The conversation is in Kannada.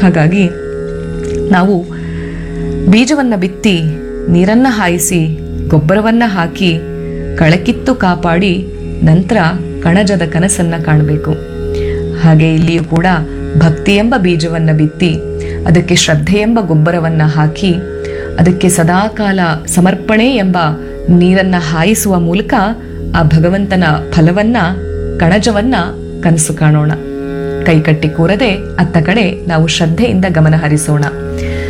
ಹಾಗಾಗಿ ನಾವು ಬೀಜವನ್ನು ಬಿತ್ತಿ ನೀರನ್ನು ಹಾಯಿಸಿ ಗೊಬ್ಬರವನ್ನು ಹಾಕಿ ಕಳಕಿತ್ತು ಕಾಪಾಡಿ ನಂತರ ಕಣಜದ ಕನಸನ್ನು ಕಾಣಬೇಕು ಹಾಗೆ ಇಲ್ಲಿಯೂ ಕೂಡ ಭಕ್ತಿ ಎಂಬ ಬೀಜವನ್ನು ಬಿತ್ತಿ ಅದಕ್ಕೆ ಶ್ರದ್ಧೆ ಎಂಬ ಗೊಬ್ಬರವನ್ನು ಹಾಕಿ ಅದಕ್ಕೆ ಸದಾಕಾಲ ಸಮರ್ಪಣೆ ಎಂಬ ನೀರನ್ನು ಹಾಯಿಸುವ ಮೂಲಕ ಆ ಭಗವಂತನ ಫಲವನ್ನ ಕಣಜವನ್ನ ಕನಸು ಕಾಣೋಣ ಕೈಕಟ್ಟಿ ಕೂರದೆ ಅತ್ತ ಕಡೆ ನಾವು ಶ್ರದ್ಧೆಯಿಂದ ಗಮನ ಹರಿಸೋಣ